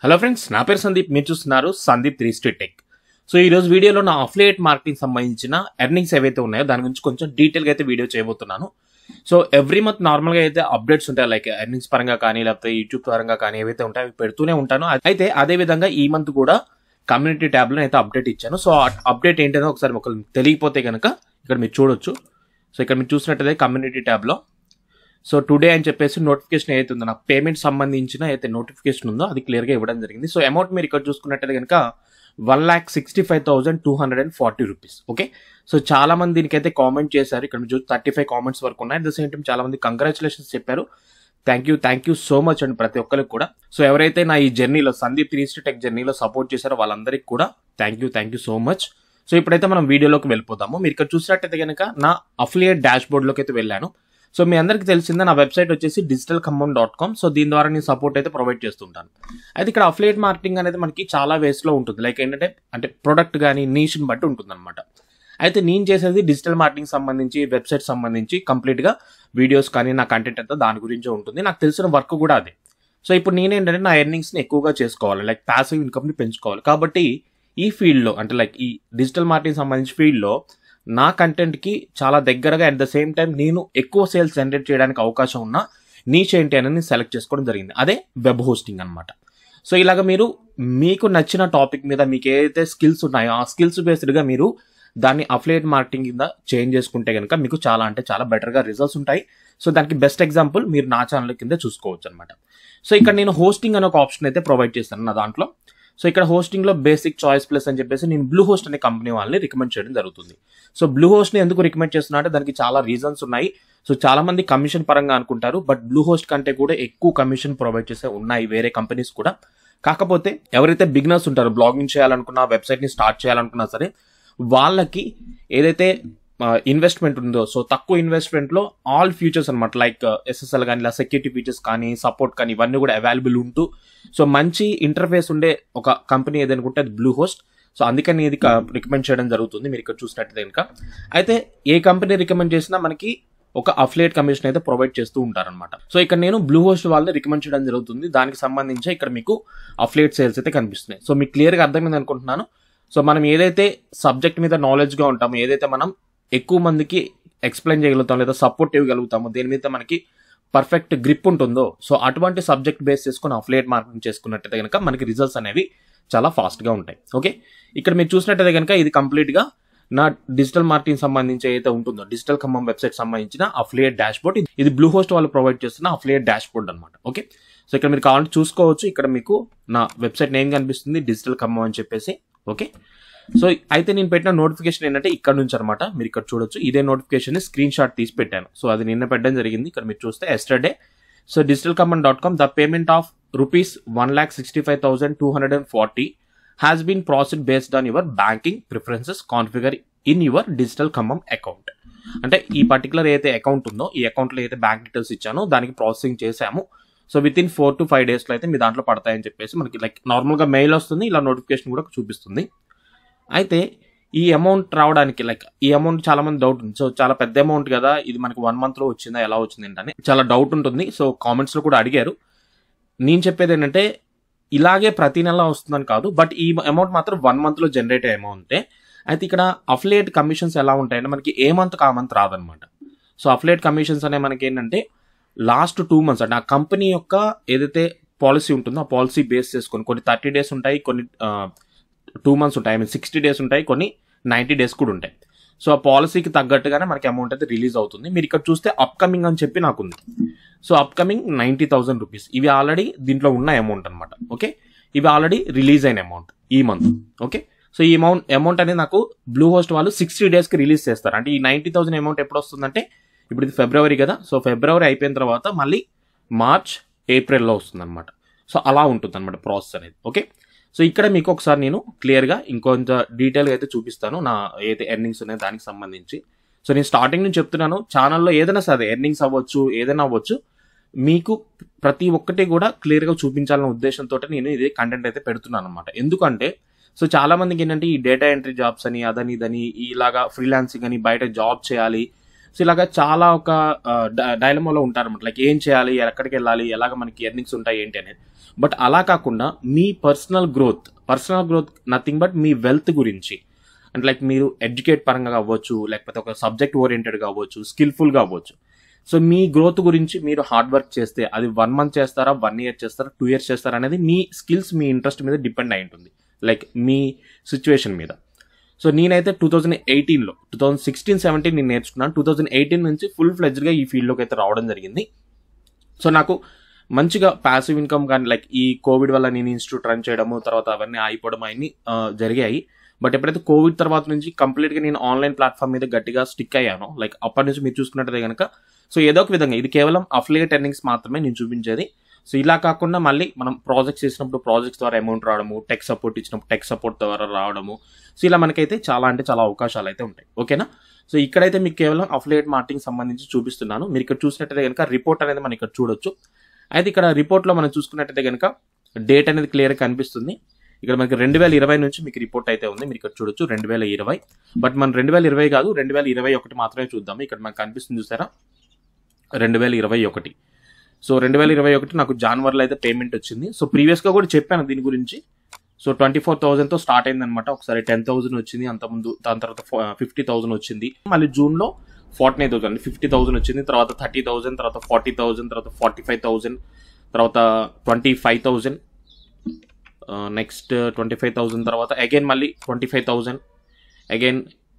hello friends నా పేరు సందీప్ మీరు చూస్తున్నారు Sandeep three street tech so ఈ రోజు వీడియోలో నా అఫిలియేట్ మార్కెటింగ్ సంబంధించిన ఎర్నింగ్స్ ఏవైతే ఉన్నాయో దాని గురించి కొంచెం డీటెయిల్గా అయితే వీడియో చేయబోతున్నాను సో ఎవ్రీ మంత్ నార్మల్గా అయితే అప్డేట్స్ ఉంటాయి లైక్ ఎర్నింగ్స్ పరంగా కానీ లేకపోతే యూట్యూబ్ పరంగా కానీ ఏవైతే ఉంటాయో అవి పెడుతూనే ఉంటాను అయితే అదే విధంగా ఈ మంత్ కూడా కమ్యూనిటీ ట్యాబ్లో అయితే అప్డేట్ ఇచ్చాను సో ఆ అప్డేట్ ఏంటో ఒకసారి ఒకరు తెలియకపోతే కనుక ఇక్కడ మీరు చూడొచ్చు సో ఇక్కడ మీరు చూసినట్టయితే కమ్యూనిటీ ట్యాబ్లో సో టుడే అని చెప్పేసి నోటిఫికేషన్ ఏదైతే ఉందో నాకు పేమెంట్ సంబంధించిన అయితే నోటిఫికేషన్ ఉందో అది క్లియర్గా ఇవ్వడం జరిగింది సో అమౌంట్ మీరు ఇక్కడ చూసుకున్నట్టయితే కనుక one lakh sixty five thousand two hundred and forty rupees okay so చాలా మంది దీనికైతే కామెంట్ చేశారు ఇక్కడ మీరు థర్టీ ఫైవ్ కామెంట్స్ వరకు ఉన్నాయి అట్ ద సేమ్ టైం చాలా మంది కంగ్రాచులేషన్స్ చెప్పారు thank you thank you so much అండి ప్రతి ఒక్కరికి కూడా సో ఎవరైతే నా ఈ జర్నీలో సందీప్ త్రీ టెక్ జర్నీలో సపోర్ట్ చేశారో వాళ్ళందరికీ కూడా thank you thank you so much so ఇప్పుడైతే మనం వీడియోలోకి వెళ్ళిపోదాము మీరు ఇక్కడ చూసినట్టయితే కనుక నా అఫిలియేట్ డాష్ బోర్డ్లోకి అయితే వెళ్ళాను సో మీ అందరికీ తెలిసిందే నా వెబ్సైట్ వచ్చేసి digital Khammam dot com so దీని ద్వారా నేను సపోర్ట్ అయితే ప్రొవైడ్ చేస్తుంటాను అయితే ఇక్కడ అఫిలియేట్ మార్కెటింగ్ అనేది మనకి చాలా వేస్లో ఉంటుంది లైక్ ఏంటంటే అంటే ప్రొడక్ట్ కానీ నీష్ని బట్టి ఉంటుంది అనమాట అయితే నేను చేసేది డిజిటల్ మార్కెటింగ్ సంబంధించి వెబ్సైట్ సంబంధించి కంప్లీట్గా వీడియోస్ కానీ నా కంటెంట్ అంతా దాని గురించే ఉంటుంది నాకు తెలిసిన వర్క్ కూడా అదే సో ఇప్పుడు నేనేంటంటే నా ఎర్నింగ్స్ని ఎక్కువగా చేసుకోవాలి లైక్ ప్యాసివ్ ఇన్కమ్ని పెంచుకోవాలి కాబట్టి ఈ ఫీల్డ్లో అంటే లైక్ ఈ డిజిటల్ మార్కెటింగ్ సంబంధించి ఫీల్డ్లో నా కంటెంట్కి చాలా దగ్గరగా అట్ ద సేమ్ టైం నేను ఎక్కువ సేల్స్ జనరేట్ చేయడానికి అవకాశం ఉన్న నీచ్ ఏంటి అనేది సెలెక్ట్ చేసుకోవడం జరిగింది అదే వెబ్ హోస్టింగ్ అనమాట సో ఇలాగ మీరు మీకు నచ్చిన టాపిక్ మీద మీకు ఏదైతే స్కిల్స్ ఉన్నాయో ఆ స్కిల్స్ బేస్డ్గా మీరు దాన్ని అఫిలియేట్ మార్కెటింగ్ కింద చేంజ్ చేసుకుంటే కనుక మీకు చాలా అంటే చాలా బెటర్గా రిజల్ట్స్ ఉంటాయి సో దానికి బెస్ట్ ఎగ్జాంపుల్ మీరు నా ఛానల్ కింద చూసుకోవచ్చు అనమాట సో ఇక్కడ నేను హోస్టింగ్ అనే ఒక ఆప్షన్ అయితే ప్రొవైడ్ చేస్తాను నా దాంట్లో సో ఇక్కడ హోస్టింగ్లో బేసిక్ చాయిస్ ప్లస్ అని చెప్పేసి నేను బ్లూ హోస్ట్ అనే కంపెనీ వాళ్ళని రికమెండ్ చేయడం జరుగుతుంది సో బ్లూ హోస్ట్ని ఎందుకు రికమెండ్ చేస్తున్నా అంటే దానికి చాలా రీజన్స్ ఉన్నాయి సో చాలా మంది కమిషన్ పరంగా అనుకుంటారు బట్ బ్లూ హోస్ట్ కంటే కూడా ఎక్కువ కమిషన్ ప్రొవైడ్ చేసే ఉన్నాయి వేరే కంపెనీస్ కూడా కాకపోతే ఎవరైతే బిగినర్స్ ఉంటారో బ్లాగింగ్ చేయాలనుకున్నా వెబ్సైట్ని స్టార్ట్ చేయాలనుకున్నా సరే వాళ్ళకి ఏదైతే ఇన్వెస్ట్మెంట్ ఉందో సో తక్కువ ఇన్వెస్ట్మెంట్లో ఆల్ ఫీచర్స్ అనమాట లైక్ ఎస్ఎస్ఎల్ కానీ ఇలా సెక్యూరిటీ ఫీచర్స్ కానీ సపోర్ట్ కానీ ఇవన్నీ కూడా అవైలబుల్ ఉంటూ సో మంచి ఇంటర్ఫేస్ ఉండే ఒక కంపెనీ ఏదనుకుంటే అది బ్లూ హోస్ట్ సో అందుకని ఇది రికమెండ్ చేయడం జరుగుతుంది మీరు ఇక్కడ చూసినట్టు కనుక అయితే ఏ కంపెనీ రికమెండ్ చేసినా మనకి ఒక అఫిలియేట్ కమిషన్ అయితే ప్రొవైడ్ చేస్తూ ఉంటారనమాట సో ఇక్కడ నేను బ్లూ హోస్ట్ వాళ్ళని రికమెండ్ చేయడం జరుగుతుంది దానికి సంబంధించి ఇక్కడ మీకు అఫిలియేట్ సేల్స్ అయితే కనిపిస్తున్నాయి సో మీకు క్లియర్గా అర్థమైంది అనుకుంటున్నాను సో మనం ఏదైతే సబ్జెక్ట్ మీద నాలెడ్జ్గా ఉంటామో ఏదైతే మనం ఎక్కువ మందికి ఎక్స్ప్లెయిన్ చేయగలుగుతాం లేదా సపోర్ట్ ఇవ్వగలుగుతామో దేని మీద మనకి పర్ఫెక్ట్ గ్రిప్ ఉంటుందో సో అటువంటి సబ్జెక్ట్ బేస్ చేసుకుని అఫిలియేట్ మార్కెటింగ్ చేసుకున్నట్టయితే కనుక మనకి రిజల్ట్స్ అనేవి చాలా ఫాస్ట్గా ఉంటాయి ఓకే ఇక్కడ మీరు చూసినట్టయితే కనుక ఇది కంప్లీట్గా నా డిజిటల్ మార్కెటింగ్ సంబంధించి ఏదైతే ఉంటుందో డిజిటల్ ఖమ్మం వెబ్సైట్ సంబంధించిన అఫిలియేట్ డాష్ బోర్డ్ ఇది బ్లూ హోస్ట్ వాళ్ళు ప్రొవైడ్ చేస్తున్న అఫిలియేట్ డాష్ బోర్డ్ అనమాట ఓకే సో ఇక్కడ మీరు కావాలంటే చూసుకోవచ్చు ఇక్కడ మీకు నా వెబ్సైట్ నేమ్ కనిపిస్తుంది డిజిటల్ ఖమ్మం అని చెప్పేసి ఓకే సో అయితే నేను పెట్టిన నోటిఫికేషన్ ఏంటంటే ఇక్కడ నుంచి అనమాట మీరు ఇక్కడ చూడొచ్చు ఇదే నోటిఫికేషన్ స్క్రీన్ షాట్ తీసి పెట్టాను సో అది నిన్న పెట్టడం జరిగింది ఇక్కడ మీరు చూస్తే yesterday so digital Khammam dot com the payment of rupees one lakh sixty five thousand two hundred and forty has been process based on your banking preferences configured in your digital Khammam account అంటే ఈ particular ఏదైతే account ఉందో ఈ అకౌంట్లో అయితే bank details ఇచ్చానో దానికి processing చేశాము so within four to five డేస్లో అయితే మీ దాంట్లో పడతాయని చెప్పేసి మనకి లైక్ నార్మల్గా మెయిల్ వస్తుంది ఇలా నోటిఫికేషన్ కూడా చూపిస్తుంది అయితే ఈ అమౌంట్ రావడానికి లైక్ ఈ అమౌంట్ చాలా మంది డౌట్ ఉంది సో చాలా పెద్ద అమౌంట్ కదా ఇది మనకి వన్ మంత్లో వచ్చిందా ఎలా వచ్చింది ఏంటని చాలా డౌట్ ఉంటుంది సో కామెంట్స్లో కూడా అడిగారు నేను చెప్పేది ఏంటంటే ఇలాగే ప్రతి నెల వస్తుందని కాదు బట్ ఈ అమౌంట్ మాత్రం వన్ మంత్లో జనరేట్ అయ్యే అమౌంటే అయితే ఇక్కడ అఫిలియేట్ కమిషన్స్ ఎలా ఉంటాయంటే మనకి ఏ మంత్ ఆ మంత్ రాదనమాట సో అఫిలియేట్ కమిషన్స్ అనే మనకి ఏంటంటే లాస్ట్ టూ మంత్స్ అంటే ఆ కంపెనీ యొక్క ఏదైతే పాలసీ ఉంటుందో ఆ పాలసీ బేస్ చేసుకొని కొన్ని థర్టీ డేస్ ఉంటాయి కొన్ని టూ మంత్స్ ఉంటాయి ఐ మీన్ సిక్స్టీ డేస్ ఉంటాయి కొన్ని నైంటీ డేస్ కూడా ఉంటాయి సో ఆ పాలసీకి తగ్గట్టుగానే మనకి అమౌంట్ అయితే రిలీజ్ అవుతుంది మీరు ఇక్కడ చూస్తే అప్కమింగ్ అని చెప్పి నాకు ఉంది so upcoming ninety thousand rupees ఇవి ఆల్రెడీ దీంట్లో ఉన్న అమౌంట్ అనమాట ఓకే ఇవి ఆల్రెడీ రిలీజ్ అయిన అమౌంట్ ఈ మంత్ ఓకే సో ఈ అమౌంట్ అమౌంట్ అనేది నాకు బ్లూ హోస్ట్ వాళ్ళు సిక్స్టీ డేస్కి రిలీజ్ చేస్తారు అంటే ఈ నైంటీ థౌసండ్ అమౌంట్ ఎప్పుడు వస్తుందంటే ఇప్పుడు ఇది ఫిబ్రవరి కదా సో ఫిబ్రవరి అయిపోయిన తర్వాత మళ్ళీ మార్చ్ ఏప్రిల్లో వస్తుంది అనమాట సో అలా ఉంటుంది అనమాట ప్రాసెస్ అనేది ఓకే సో ఇక్కడ మీకు ఒకసారి నేను క్లియర్గా ఇంకొంత డీటెయిల్గా అయితే చూపిస్తాను నా ఏదైతే ఎర్నింగ్స్ ఉన్నాయో దానికి సంబంధించి సో నేను స్టార్టింగ్ నుంచి చెప్తున్నాను ఛానల్లో ఏదైనా సరే ఎర్నింగ్స్ అవ్వచ్చు ఏదైనా అవ్వచ్చు మీకు ప్రతి ఒక్కటి కూడా క్లియర్గా చూపించాలన్న ఉద్దేశంతో నేను ఇది కంటెంట్ అయితే పెడుతున్నాను అనమాట ఎందుకంటే సో చాలా మందికి ఏంటంటే ఈ డేటా ఎంట్రీ జాబ్స్ అని అదని ఇదని ఇలాగా ఫ్రీలాన్సింగ్ అని బయట జాబ్ చేయాలి సో ఇలాగా చాలా ఒక డైలమాలో ఉంటారన్నమాట లైక్ ఏం చేయాలి ఎక్కడికి వెళ్ళాలి ఎలాగ మనకి ఎర్నింగ్స్ ఉంటాయి ఏంటి అనేది బట్ అలా కాకుండా మీ personal growth personal growth nothing but మీ వెల్త్ గురించి అంటే లైక్ మీరు ఎడ్యుకేట్ పరంగా కావచ్చు లేకపోతే ఒక సబ్జెక్ట్ ఓరియంటెడ్గా అవ్వచ్చు స్కిల్ఫుల్గా అవ్వచ్చు సో మీ గ్రోత్ గురించి మీరు హార్డ్ వర్క్ చేస్తే అది వన్ మంత్ చేస్తారా వన్ ఇయర్ చేస్తారా టూ ఇయర్స్ చేస్తారా అనేది మీ స్కిల్స్ మీ ఇంట్రెస్ట్ మీద డిపెండ్ అయి ఉంటుంది లైక్ మీ సిచ్యువేషన్ మీద సో నేనైతే టూ థౌజండ్ ఎయిటీన్లో టూ థౌజండ్ సిక్స్టీన్ సెవెంటీన్ నేను నేర్చుకున్నాను టూ థౌజండ్ ఎయిటీన్ నుంచి ఫుల్ ఫ్లెజ్డ్గా ఈ ఫీల్డ్లోకి అయితే రావడం జరిగింది సో నాకు మంచిగా ప్యాసివ్ ఇన్కమ్ కానీ లైక్ ఈ కోవిడ్ వల్ల నేను ఇన్స్టిట్యూట్ రన్ చేయడము తర్వాత అవన్నీ అయిపోవడం అవన్నీ ఆ, జరిగాయి బట్ ఎప్పుడైతే కోవిడ్ తర్వాత నుంచి కంప్లీట్గా నేను ఆన్లైన్ ప్లాట్ఫామ్ మీద గట్టిగా స్టిక్ అయ్యాను లైక్ అప్పటి నుంచి మీరు చూసుకున్నట్టయితే కనుక సో ఏదో ఒక విధంగా ఇది కేవలం అఫిలియేట్ ఎర్నింగ్స్ మాత్రమే నేను చూపించేది సో ఇలా కాకుండా మళ్ళీ మనం ప్రాజెక్ట్స్ చేసినప్పుడు ప్రాజెక్ట్స్ ద్వారా అమౌంట్ రావడము టెక్ సపోర్ట్ ఇచ్చినప్పుడు టెక్ సపోర్ట్ ద్వారా రావడము సో ఇలా మనకైతే చాలా అంటే చాలా అవకాశాలు అయితే ఉంటాయి ఓకేనా సో ఇక్కడైతే మీకు కేవలం అఫిలియేట్ మార్కెటింగ్ సంబంధించి చూపిస్తున్నాను మీరు ఇక్కడ చూసినట్టయితే కనుక రిపోర్ట్ అనేది మనం ఇక్కడ చూడొచ్చు అయితే ఇక్కడ రిపోర్ట్లో మనం చూసుకున్నట్టయితే కనుక డేట్ అనేది క్లియర్గా కనిపిస్తుంది ఇక్కడ మనకి రెండు వేల ఇరవై నుంచి మీకు రిపోర్ట్ అయితే ఉంది మీరు ఇక్కడ చూడొచ్చు రెండు వేల ఇరవై బట్ మనం రెండు వేల ఇరవై కాదు రెండు వేల ఇరవై ఒకటి మాత్రమే చూద్దాము ఇక్కడ మనకు కనిపిస్తుంది చూసారా రెండు వేల ఇరవై ఒకటి సో రెండు వేల ఇరవై ఒకటి నాకు జనవరిలో అయితే పేమెంట్ వచ్చింది సో ప్రీవియస్గా కూడా చెప్పాను దీని గురించి సో ట్వంటీ ఫోర్ థౌసండ్తో స్టార్ట్ అయింది అనమాట ఒకసారి టెన్ థౌసండ్ వచ్చింది అంతకుముందు దాని తర్వాత ఫిఫ్టీ థౌసండ్ వచ్చింది మళ్ళీ జూన్లో forty nine thousand fifty thousand వచ్చింది తర్వాత థర్టీ థౌసండ్ తర్వాత ఫార్టీ థౌసండ్ తర్వాత ఫార్టీ ఫైవ్ థౌసండ్ తర్వాత twenty five thousand next twenty five thousand తర్వాత అగైన్ మళ్ళీ twenty five thousand again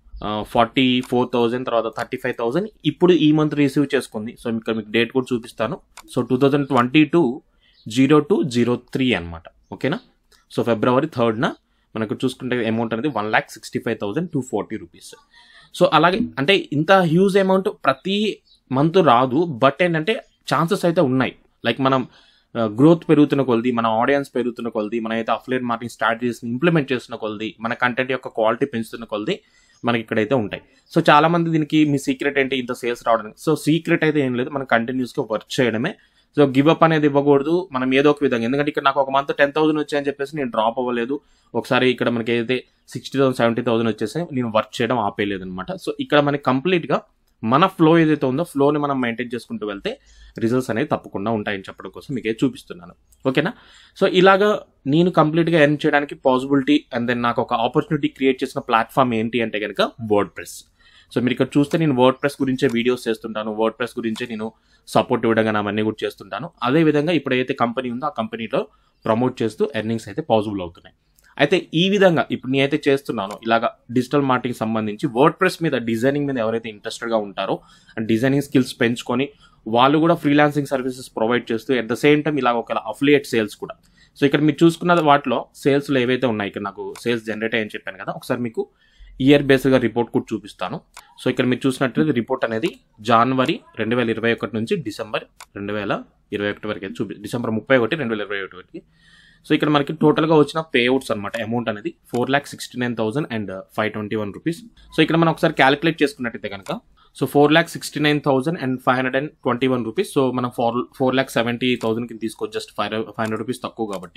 forty four thousand తర్వాత థర్టీ ఫైవ్ థౌసండ్ ఇప్పుడు ఈ మంత్ రిసీవ్ చేసుకుంది సో ఇక్కడ మీకు డేట్ కూడా చూపిస్తాను so two thousand twenty two zero two zero three అనమాట ఓకేనా సో ఫిబ్రవరి థర్డ్న మనకు చూసుకుంటే అమౌంట్ అనేది one lakh sixty five thousand two forty rupees so అలాగే అంటే ఇంత హ్యూజ్ అమౌంట్ ప్రతి మంత్ రాదు బట్ ఏంటంటే ఛాన్సెస్ అయితే ఉన్నాయి లైక్ మనం గ్రోత్ పెరుగుతున్న కొలది మన ఆడియన్స్ పెరుగుతున్న కొలది మనం అయితే అఫ్లేట్ మార్కెటింగ్ స్ట్రాటజీస్ ఇంప్లిమెంట్ చేస్తున్న కొలది మన కంటెంట్ యొక్క క్వాలిటీ పెంచుతున్న కొలది మనకి ఇక్కడైతే ఉంటాయి సో చాలా మంది దీనికి మీ సీక్రెట్ ఏంటి ఇంత సేల్స్ రావడానికి సో సీక్రెట్ అయితే ఏం లేదు మనం కంటిన్యూస్గా వర్క్ చేయడమే సో గివ్ అప్ అనేది ఇవ్వకూడదు మనం ఏదో ఒక విధంగా ఎందుకంటే ఇక్కడ నాకు ఒక మంత్ టెన్ థౌసండ్ వచ్చాయని చెప్పేసి నేను డ్రాప్ అవ్వలేదు ఒకసారి ఇక్కడ మనకి ఏదైతే సిక్స్టీ థౌసండ్ సెవెంటీ థౌసండ్ వచ్చేసి నేను వర్క్ చేయడం ఆపేయలేదు అనమాట సో ఇక్కడ మనకి కంప్లీట్గా మన ఫ్లో ఏదైతే ఉందో ఫ్లోని మనం మెయింటైన్ చేసుకుంటూ వెళ్తే రిజల్ట్స్ అనేవి తప్పకుండా ఉంటాయని చెప్పడం కోసం మీకు చూపిస్తున్నాను ఓకేనా సో ఇలాగా నేను కంప్లీట్గా ఎర్న్ చేయడానికి పాసిబిలిటీ అండ్ దెన్ నాకు ఒక ఆపర్చునిటీ క్రియేట్ చేసిన ప్లాట్ఫామ్ ఏంటి అంటే కనుక వర్డ్ ప్రెస్ సో మీరు ఇక్కడ చూస్తే నేను వర్డ్ ప్రెస్ గురించే వీడియోస్ చేస్తుంటాను వర్డ్ ప్రెస్ గురించే నేను సపోర్ట్ ఇవ్వడం కానీ అవన్నీ కూడా చేస్తుంటాను అదే విధంగా ఇప్పుడు ఏదైతే కంపెనీ ఉందో ఆ కంపెనీలో ప్రమోట్ చేస్తూ ఎర్నింగ్స్ అయితే పాసిబుల్ అవుతున్నాయి అయితే ఈ విధంగా ఇప్పుడు నేనైతే చేస్తున్నానో ఇలాగా డిజిటల్ మార్కెటింగ్ సంబంధించి వర్డ్ ప్రెస్ మీద డిజైనింగ్ మీద ఎవరైతే ఇంట్రెస్టెడ్గా ఉంటారో అండ్ డిజైనింగ్ స్కిల్స్ పెంచుకొని వాళ్ళు కూడా ఫ్రీలాన్సింగ్ సర్వీసెస్ ప్రొవైడ్ చేస్తూ అట్ ద సేమ్ టైం ఇలాగ ఒక అఫిలియేట్ సేల్స్ కూడా సో ఇక్కడ మీరు చూసుకున్న వాటిలో సేల్స్లో ఏవైతే ఉన్నాయి ఇక్కడ నాకు సేల్స్ జనరేట్ అయ్యని చెప్పాను కదా ఒకసారి మీకు ఇయర్ బేస్డ్గా రిపోర్ట్ కూడా చూపిస్తాను సో ఇక్కడ మీరు చూసినట్లయితే రిపోర్ట్ అనేది జనవరి రెండు వేల ఇరవై ఒకటి నుంచి డిసెంబర్ రెండు వేల ఇరవై ఒకటి వరకు అయితే చూపి డిసెంబర్ ముప్పై ఒకటి రెండు వేల ఇరవై ఒకటి వరకు సో ఇక్కడ మనకి టోటల్గా వచ్చిన పేఅవుట్స్ అనమాట అమౌంట్ అనేది four lakh sixty nine thousand and five twenty one rupees so ఇక్కడ మనం ఒకసారి క్యాలిక్యులేట్ చేసుకున్నట్టయితే కనుక so four lakh sixty nine thousand and five hundred and twenty one rupees so మనం ఫోర్ ఫోర్ ల్యాక్ సెవెంటీ థౌసండ్కి తీసుకోవచ్చు just five five hundred rupees తక్కువ కాబట్టి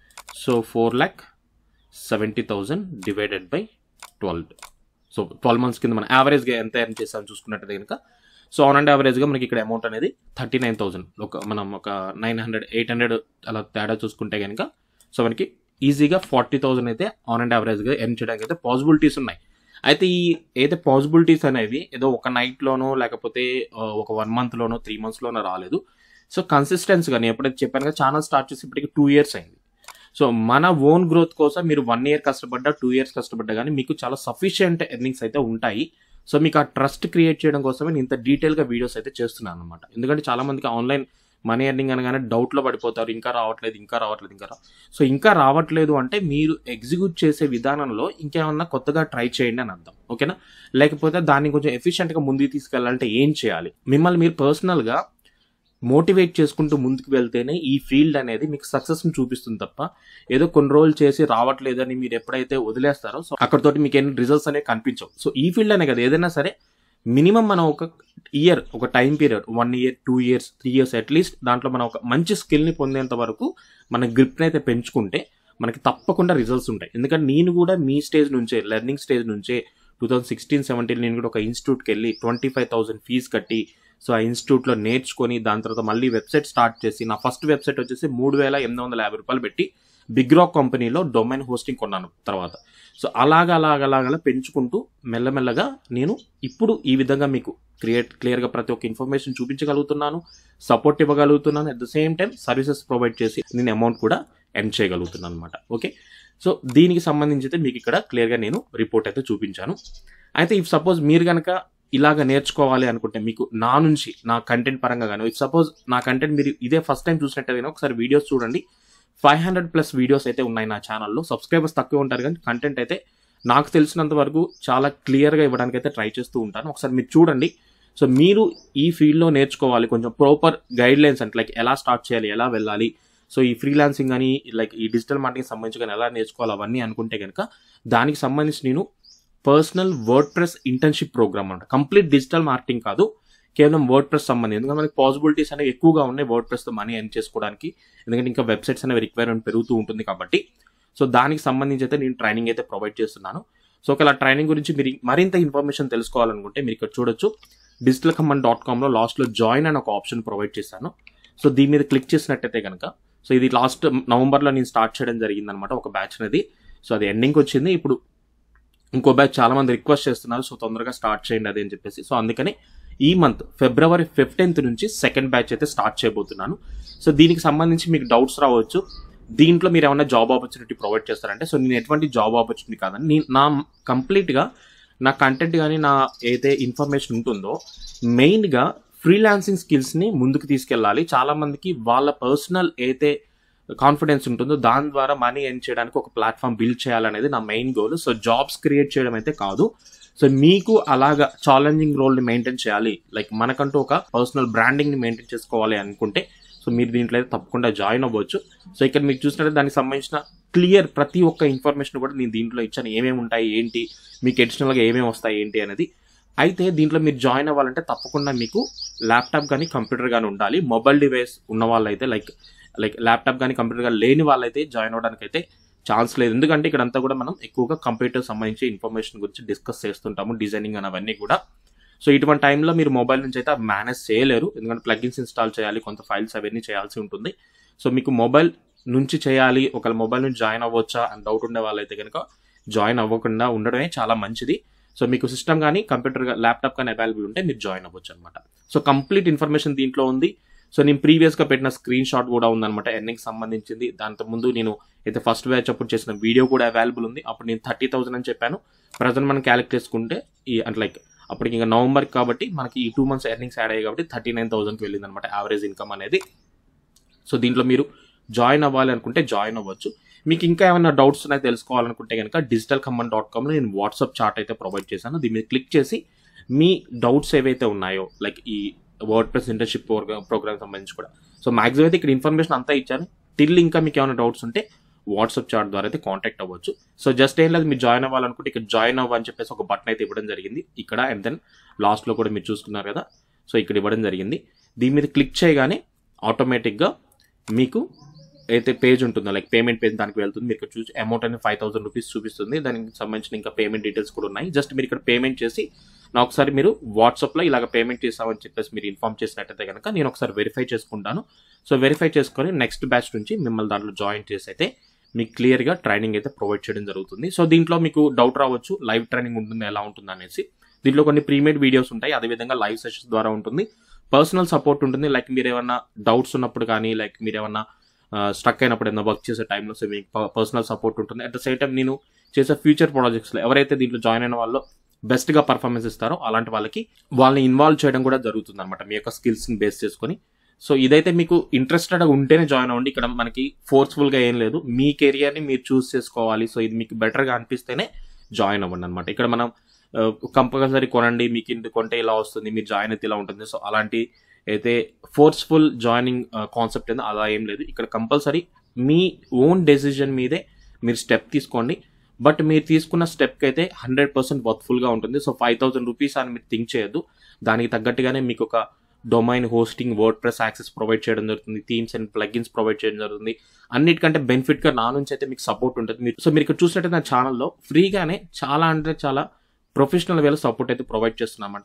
so four lakh seventy thousand divided by twelve so twelve months కింద మనం యావరేజ్గా ఎంత earn చేసామని చూసుకున్నట్టయితే కనుక సో ఆన్ అండ్ యావరేజ్గా మనకి ఇక్కడ అమౌంట్ అనేది థర్టీ నైన్ థౌసండ్ ఒక మనం ఒక నైన్ హండ్రెడ్ ఎయిట్ హండ్రెడ్ అలా తేడా చూసుకుంటే కనుక సో మనకి ఈజీగా ఫార్టీ థౌసండ్ అయితే ఆన్ అండ్ యావరేజ్గా ఎర్న్ చేయడానికి అయితే పాసిబిలిటీస్ ఉన్నాయి అయితే ఈ ఏదైతే పాసిబిలిటీస్ అనేవి ఏదో ఒక నైట్లోనో లేకపోతే ఆ, ఒక వన్ మంత్లోనో త్రీ మంత్స్లోనో రాలేదు సో కన్సిస్టెన్సీ కానీ ఎప్పుడైతే చెప్పాను కదా ఛానల్ స్టార్ట్ చేసి ఇప్పటికి టూ ఇయర్స్ అయింది సో మన ఓన్ గ్రోత్ కోసం మీరు వన్ ఇయర్ కష్టపడ్డా టూ ఇయర్స్ కష్టపడ్డా కానీ మీకు చాలా సఫిషియంట్ ఎర్నింగ్స్ అయితే ఉంటాయి సో మీకు ఆ ట్రస్ట్ క్రియేట్ చేయడం కోసమే నేను ఇంత డీటెయిల్గా వీడియోస్ అయితే చేస్తున్నాను అనమాట ఎందుకంటే చాలా మందికి ఆన్లైన్ మనీ ఎర్నింగ్ అనగానే డౌట్లో పడిపోతారు ఇంకా రావట్లేదు ఇంకా రావట్లేదు ఇంకా రా సో ఇంకా రావట్లేదు అంటే మీరు ఎగ్జిక్యూట్ చేసే విధానంలో ఇంకేమన్నా కొత్తగా ట్రై చేయండి అని అర్థం ఓకేనా లేకపోతే దాన్ని కొంచెం ఎఫిషియెంట్గా ముందుకు తీసుకెళ్ళాలంటే ఏం చేయాలి మిమ్మల్ని మీరు పర్సనల్గా మోటివేట్ చేసుకుంటూ ముందుకు వెళ్తేనే ఈ ఫీల్డ్ అనేది మీకు సక్సెస్ని చూపిస్తుంది తప్ప ఏదో కొన్ని రోజులు చేసి రావట్లేదని మీరు ఎప్పుడైతే వదిలేస్తారో సో అక్కడతోటి మీకు ఎన్ని రిజల్ట్స్ అనేవి కనిపించవు సో ఈ ఫీల్డ్ అనే కదా ఏదైనా సరే మినిమం మనం ఒక ఇయర్ ఒక time period one year two years three years at least దాంట్లో మనం ఒక మంచి స్కిల్ని పొందేంత వరకు మన గ్రిప్ని అయితే పెంచుకుంటే మనకి తప్పకుండా రిజల్ట్స్ ఉంటాయి ఎందుకంటే నేను కూడా మీ స్టేజ్ నుంచే లెర్నింగ్ స్టేజ్ నుంచే టూ థౌజండ్ సిక్స్టీన్ సెవెంటీన్ నేను కూడా ఒక ఇన్స్టిట్యూట్కి వెళ్ళి ట్వంటీ ఫైవ్ థౌసండ్ ఫీజ్ కట్టి సో ఆ ఇన్స్టిట్యూట్లో నేర్చుకొని దాని తర్వాత మళ్ళీ వెబ్సైట్ స్టార్ట్ చేసి నా ఫస్ట్ వెబ్సైట్ వచ్చేసి మూడు వేల ఎనిమిది వందల యాభై రూపాయలు పెట్టి బిగ్ రాక్ కంపెనీలో డొమైన్ హోస్టింగ్ కొన్నాను తర్వాత సో అలాగ అలాగ అలాగ పెంచుకుంటూ మెల్లమెల్లగా నేను ఇప్పుడు ఈ విధంగా మీకు క్రియేట్ క్లియర్గా ప్రతి ఒక్క ఇన్ఫర్మేషన్ చూపించగలుగుతున్నాను సపోర్ట్ ఇవ్వగలుగుతున్నాను at the same time services provide చేసి నేను అమౌంట్ కూడా ఎర్న్ చేయగలుగుతున్నాను అనమాట ఓకే సో దీనికి సంబంధించి అయితే మీకు ఇక్కడ క్లియర్గా నేను రిపోర్ట్ అయితే చూపించాను అయితే ఇఫ్ సపోజ్ మీరు కనుక ఇలాగ నేర్చుకోవాలి అనుకుంటే మీకు నా నుంచి నా కంటెంట్ పరంగా కానీ ఇఫ్ సపోజ్ నా కంటెంట్ మీరు ఇదే ఫస్ట్ టైం చూసినట్టయితే ఒకసారి వీడియోస్ చూడండి ఫైవ్ హండ్రెడ్ ప్లస్ వీడియోస్ అయితే ఉన్నాయి నా ఛానల్లో సబ్స్క్రైబర్స్ తక్కువ ఉంటారు కానీ కంటెంట్ అయితే నాకు తెలిసినంత వరకు చాలా క్లియర్గా ఇవ్వడానికి అయితే ట్రై చేస్తూ ఉంటాను ఒకసారి మీరు చూడండి సో మీరు ఈ ఫీల్డ్లో నేర్చుకోవాలి కొంచెం ప్రాపర్ గైడ్ లైన్స్ అంటే లైక్ ఎలా స్టార్ట్ చేయాలి ఎలా వెళ్ళాలి సో ఈ ఫ్రీలాన్సింగ్ కానీ లైక్ ఈ డిజిటల్ మార్కెటింగ్ సంబంధించి కానీ ఎలా నేర్చుకోవాలి అవన్నీ అనుకుంటే కనుక దానికి సంబంధించి నేను personal WordPress internship program అనమాట కంప్లీట్ డిజిటల్ మార్కెటింగ్ కాదు కేవలం వర్డ్ ప్రెస్ సంబంధించి ఎందుకంటే మనకి పాసిబిలిటీస్ అనేవి ఎక్కువగా ఉన్నాయి వర్డ్ ప్రెస్తో మనీ ఎర్న్ చేసుకోవడానికి ఎందుకంటే ఇంకా వెబ్సైట్స్ అనేవి రిక్వైర్మెంట్ పెరుగుతూ ఉంటుంది కాబట్టి సో దానికి సంబంధించి అయితే నేను ట్రైనింగ్ అయితే ప్రొవైడ్ చేస్తున్నాను సో ఒకవేళ ట్రైనింగ్ గురించి మీరు మరింత ఇన్ఫర్మేషన్ తెలుసుకోవాలనుకుంటే మీరు ఇక్కడ చూడొచ్చు డిజిటల్ కమన్ డాట్ కామ్లో లాస్ట్లో జాయిన్ అని ఒక ఆప్షన్ ప్రొవైడ్ చేశాను సో దీని మీద క్లిక్ చేసినట్టయితే కనుక సో ఇది లాస్ట్ నవంబర్లో నేను స్టార్ట్ చేయడం జరిగిందనమాట ఒక బ్యాచ్ అనేది సో అది ఎండింగ్కి వచ్చింది ఇప్పుడు ఇంకో బ్యాచ్ చాలా మంది రిక్వెస్ట్ చేస్తున్నారు సో తొందరగా స్టార్ట్ చేయండి అది అని చెప్పేసి సో అందుకని ఈ మంత్ ఫిబ్రవరి ఫిఫ్టీన్త్ నుంచి సెకండ్ బ్యాచ్ అయితే స్టార్ట్ చేయబోతున్నాను సో దీనికి సంబంధించి మీకు డౌట్స్ రావచ్చు దీంట్లో మీరు ఏమైనా జాబ్ ఆపర్చునిటీ ప్రొవైడ్ చేస్తారంటే సో నేను ఎటువంటి జాబ్ ఆపర్చునిటీ కాదని నేను నా కంప్లీట్గా నా కంటెంట్ కానీ నా ఏదైతే ఇన్ఫర్మేషన్ ఉంటుందో మెయిన్గా ఫ్రీలాన్సింగ్ స్కిల్స్ని ముందుకు తీసుకెళ్ళాలి చాలామందికి వాళ్ళ పర్సనల్ అయితే కాన్ఫిడెన్స్ ఉంటుందో దాని ద్వారా మనీ ఎర్న్ చేయడానికి ఒక ప్లాట్ఫామ్ బిల్డ్ చేయాలనేది నా main goal so jobs create చేయడం అయితే కాదు సో మీకు అలాగా ఛాలెంజింగ్ రోల్ని మెయింటైన్ చేయాలి లైక్ మనకంటూ ఒక పర్సనల్ బ్రాండింగ్ని మెయింటైన్ చేసుకోవాలి అనుకుంటే సో మీరు దీంట్లో అయితే తప్పకుండా జాయిన్ అవ్వచ్చు సో ఇక్కడ మీకు చూసినట్టు దానికి సంబంధించిన క్లియర్ ప్రతి ఒక్క ఇన్ఫర్మేషన్ కూడా నేను దీంట్లో ఇచ్చాను ఏమేమి ఉంటాయి ఏంటి మీకు అడిషనల్గా ఏమేమి వస్తాయి ఏంటి అనేది అయితే దీంట్లో మీరు జాయిన్ అవ్వాలంటే తప్పకుండా మీకు ల్యాప్టాప్ కానీ కంప్యూటర్ కానీ ఉండాలి మొబైల్ డివైస్ ఉన్న వాళ్ళైతే లైక్ లైక్ ల్యాప్టాప్ కానీ కంప్యూటర్ కానీ లేని వాళ్ళైతే జాయిన్ అవ్వడానికి అయితే ఛాన్స్ లేదు ఎందుకంటే ఇక్కడ అంతా కూడా మనం ఎక్కువగా కంప్యూటర్ సంబంధించి ఇన్ఫర్మేషన్ గురించి డిస్కస్ చేస్తుంటాము డిజైనింగ్ అని అవన్నీ కూడా సో ఇటువంటి టైంలో మీరు మొబైల్ నుంచి అయితే మేనేజ్ చేయలేరు ఎందుకంటే ప్లగిన్స్ ఇన్స్టాల్ చేయాలి కొంత ఫైల్స్ అవన్నీ చేయాల్సి ఉంటుంది సో మీకు మొబైల్ నుంచి చేయాలి ఒకవేళ మొబైల్ నుంచి జాయిన్ అవ్వచ్చా అని డౌట్ ఉండే వాళ్ళైతే కనుక జాయిన్ అవ్వకుండా ఉండడమే చాలా మంచిది సో మీకు సిస్టమ్ కానీ కంప్యూటర్ ల్యాప్టాప్ కానీ అవైలబుల్ ఉంటే మీరు జాయిన్ అవ్వచ్చు అనమాట సో కంప్లీట్ ఇన్ఫర్మేషన్ దీంట్లో ఉంది సో నేను ప్రీవియస్గా పెట్టిన స్క్రీన్ షాట్ కూడా ఉందన్నమాట ఎర్నింగ్ సంబంధించింది దాంతో ముందు నేను అయితే ఫస్ట్ బ్యాచ్ అప్పుడు చేసిన వీడియో కూడా అవైలబుల్ ఉంది అప్పుడు నేను థర్టీ థౌసండ్ అని చెప్పాను ప్రజెంట్ మనం క్యాలిక్యులేట్ చేసుకుంటే ఈ అంటే లైక్ అప్పటికి ఇంకా నవంబర్ కాబట్టి మనకి ఈ టూ మంత్స్ ఎర్నింగ్స్ యాడ్ అయ్యాయి కాబట్టి థర్టీ నైన్ థౌసండ్కి వెళ్ళింది అనమాట యావరేజ్ ఇన్కమ్ అనేది సో దీంట్లో మీరు జాయిన్ అవ్వాలి అనుకుంటే జాయిన్ అవ్వచ్చు మీకు ఇంకా ఏమైనా డౌట్స్ ఉన్నాయి తెలుసుకోవాలనుకుంటే కనుక డిజిటల్ కమ్మన్ డాట్ కామ్లో నేను వాట్సాప్ చాట్ అయితే ప్రొవైడ్ చేశాను దీని మీద క్లిక్ చేసి మీ డౌట్స్ ఏవైతే ఉన్నాయో లైక్ ఈ వర్డ్ ప్రెస్ ఇంటర్న్షిప్ ప్రోగ్రామ్ సంబంధించి కూడా సో మాక్సిమం అయితే ఇక్కడ ఇన్ఫర్మేషన్ అంతా ఇచ్చాను టిల్ ఇంకా మీకు ఏమైనా డౌట్స్ ఉంటే వాట్సాప్ చాట్ ద్వారా అయితే కాంటాక్ట్ అవ్వచ్చు సో జస్ట్ ఏం లేదు మీరు జాయిన్ అవ్వాలనుకుంటే ఇక్కడ జాయిన్ అవ్వని చెప్పేసి ఒక బటన్ అయితే ఇవ్వడం జరిగింది ఇక్కడ అండ్ దెన్ లాస్ట్లో కూడా మీరు చూసుకున్నారు కదా సో ఇక్కడ ఇవ్వడం జరిగింది దీని మీద క్లిక్ చేయగానే ఆటోమేటిక్గా మీకు అయితే పేజ్ ఉంటుందో లైక్ పేమెంట్ పేజ్ దానికి వెళ్తుంది మీరు ఇక్కడ చూసి అమౌంట్ అనేది ఫైవ్ థౌసండ్ రూపీస్ చూపిస్తుంది దానికి సంబంధించిన ఇంకా పేమెంట్ డీటెయిల్స్ కూడా ఉన్నాయి జస్ట్ మీరు ఇక్కడ పేమెంట్ చేసి నా ఒకసారి మీరు వాట్సాప్లో ఇలాగ పేమెంట్ చేసామని చెప్పేసి మీరు ఇన్ఫామ్ చేసినట్టయితే కనుక నేను ఒకసారి వెరిఫై చేసుకుంటాను సో వెరిఫై చేసుకొని నెక్స్ట్ బ్యాచ్ నుంచి మిమ్మల్ని దాంట్లో జాయిన్ చేసి అయితే మీకు క్లియర్గా ట్రైనింగ్ అయితే ప్రొవైడ్ చేయడం జరుగుతుంది సో దీంట్లో మీకు డౌట్ రావచ్చు లైవ్ ట్రైనింగ్ ఉంటుంది ఎలా ఉంటుంది అనేసి దీంట్లో కొన్ని ప్రీమేడ్ వీడియోస్ ఉంటాయి అదేవిధంగా లైవ్ సెషన్స్ ద్వారా ఉంటుంది పర్సనల్ సపోర్ట్ ఉంటుంది లైక్ మీరు ఏమన్నా డౌట్స్ ఉన్నప్పుడు కానీ లైక్ మీరు ఏమన్నా స్టక్ అయినప్పుడు ఏదైనా వర్క్ చేసే టైంలో సో మీకు పర్సనల్ సపోర్ట్ ఉంటుంది అట్ ద సేమ్ టైం నేను చేసే ఫ్యూచర్ ప్రాజెక్ట్స్లో ఎవరైతే దీంట్లో జాయిన్ అయిన వాళ్ళు బెస్ట్గా పర్ఫార్మెన్స్ ఇస్తారో అలాంటి వాళ్ళకి వాళ్ళని ఇన్వాల్వ్ చేయడం కూడా జరుగుతుంది అనమాట మీ యొక్క స్కిల్స్ని బేస్ చేసుకొని సో ఇదైతే మీకు ఇంట్రెస్టెడ్ ఉంటేనే జాయిన్ అవ్వండి ఇక్కడ మనకి ఫోర్స్ఫుల్గా ఏం లేదు మీ కెరియర్ని మీరు చూస్ చేసుకోవాలి సో ఇది మీకు బెటర్గా అనిపిస్తేనే జాయిన్ అవ్వండి అనమాట ఇక్కడ మనం కంపల్సరీ కొనండి మీకు ఇంటి కొంటే ఇలా వస్తుంది మీరు జాయిన్ అయితే ఇలా ఉంటుంది సో అలాంటి అయితే ఫోర్స్ఫుల్ జాయినింగ్ కాన్సెప్ట్ ఏందో అలా ఏం లేదు ఇక్కడ కంపల్సరీ మీ ఓన్ డెసిజన్ మీదే మీరు స్టెప్ తీసుకోండి బట్ మీరు తీసుకున్న స్టెప్కి అయితే హండ్రెడ్ పర్సెంట్ వర్త్ఫుల్గా ఉంటుంది సో ఫైవ్ థౌసండ్ రూపీస్ అని మీరు థింక్ చేయొద్దు దానికి తగ్గట్టుగానే మీకు ఒక domain hosting WordPress access provide చేయడం జరుగుతుంది థీమ్స్ అండ్ ప్లగిన్స్ ప్రొవైడ్ చేయడం జరుగుతుంది అన్నిటికంటే బెనిఫిట్గా నా నుంచి అయితే మీకు సపోర్ట్ ఉంటుంది మీరు సో మీరు ఇక్కడ చూసినట్టు నా ఛానల్లో ఫ్రీగానే చాలా అంటే చాలా ప్రొఫెషనల్ వేలో సపోర్ట్ అయితే ప్రొవైడ్ చేస్తున్నామంట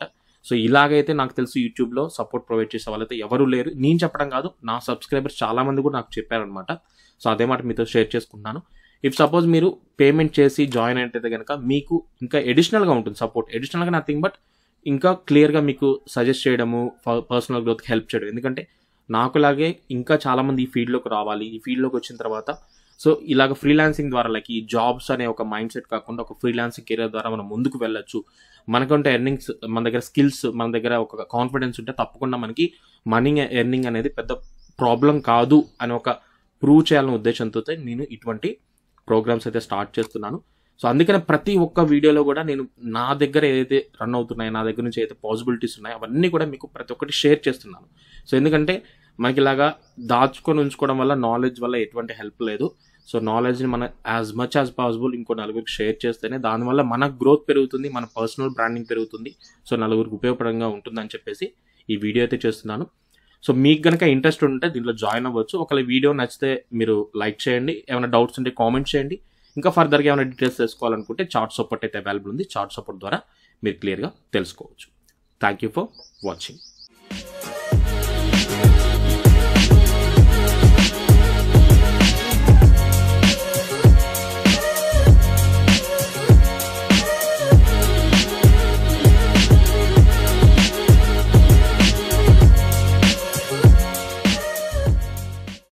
సో ఇలాగైతే నాకు తెలుసు యూట్యూబ్లో సపోర్ట్ ప్రొవైడ్ చేసే వాళ్ళైతే ఎవరు లేరు నేను చెప్పడం కాదు నా సబ్స్క్రైబర్స్ చాలా మంది కూడా నాకు చెప్పారనమాట సో అదే మాట మీతో షేర్ చేసుకుంటున్నాను ఇఫ్ సపోజ్ మీరు పేమెంట్ చేసి జాయిన్ అయితే కనుక మీకు ఇంకా ఎడిషనల్గా ఉంటుంది సపోర్ట్ ఎడిషనల్గా నథింగ్ బట్ ఇంకా క్లియర్గా మీకు సజెస్ట్ చేయడము పర్సనల్ గ్రోత్కి హెల్ప్ చేయడం ఎందుకంటే నాకులాగే ఇంకా చాలామంది ఈ ఫీల్డ్లోకి రావాలి ఈ ఫీల్డ్లోకి వచ్చిన తర్వాత సో ఇలాగ ఫ్రీలాన్సింగ్ ద్వారా లైక్ ఈ జాబ్స్ అనే ఒక మైండ్ సెట్ కాకుండా ఒక ఫ్రీలాన్సింగ్ కెరీర్ ద్వారా మనం ముందుకు వెళ్ళొచ్చు మనకంటే ఎర్నింగ్స్ మన దగ్గర స్కిల్స్ మన దగ్గర ఒక కాన్ఫిడెన్స్ ఉంటే తప్పకుండా మనకి మనీ ఎర్నింగ్ అనేది పెద్ద ప్రాబ్లం కాదు అని ఒక ప్రూవ్ చేయాలనే ఉద్దేశంతో నేను ఇటువంటి ప్రోగ్రామ్స్ అయితే స్టార్ట్ చేస్తున్నాను సో అందుకనే ప్రతి ఒక్క వీడియోలో కూడా నేను నా దగ్గర ఏదైతే రన్ అవుతున్నాయో నా దగ్గర నుంచి ఏదైతే పాసిబిలిటీస్ ఉన్నాయో అవన్నీ కూడా మీకు ప్రతి ఒక్కటి షేర్ చేస్తున్నాను సో ఎందుకంటే మనకి ఇలాగా దాచుకొని ఉంచుకోవడం వల్ల నాలెడ్జ్ వల్ల ఎటువంటి హెల్ప్ లేదు సో నాలెడ్జ్ని మనం యాజ్ మచ్ యాజ్ పాసిబుల్ ఇంకో నలుగురికి షేర్ చేస్తేనే దానివల్ల మన గ్రోత్ పెరుగుతుంది మన పర్సనల్ బ్రాండింగ్ పెరుగుతుంది సో నలుగురికి ఉపయోగపడంగా ఉంటుందని చెప్పేసి ఈ వీడియో అయితే చేస్తున్నాను సో మీకు కనుక ఇంట్రెస్ట్ ఉంటే దీంట్లో జాయిన్ అవ్వచ్చు ఒకవేళ వీడియో నచ్చితే మీరు లైక్ చేయండి ఏమైనా డౌట్స్ ఉంటే కామెంట్ చేయండి ఇంకా ఫర్దర్గా ఏమైనా డీటెయిల్స్ తెలుసుకోవాలనుకుంటే చార్ట్ సపోర్ట్ అయితే అవైలబుల్ ఉంది చార్ట్ సపోర్ట్ ద్వారా మీరు క్లియర్గా తెలుసుకోవచ్చు థ్యాంక్ యూ ఫర్ వాచింగ్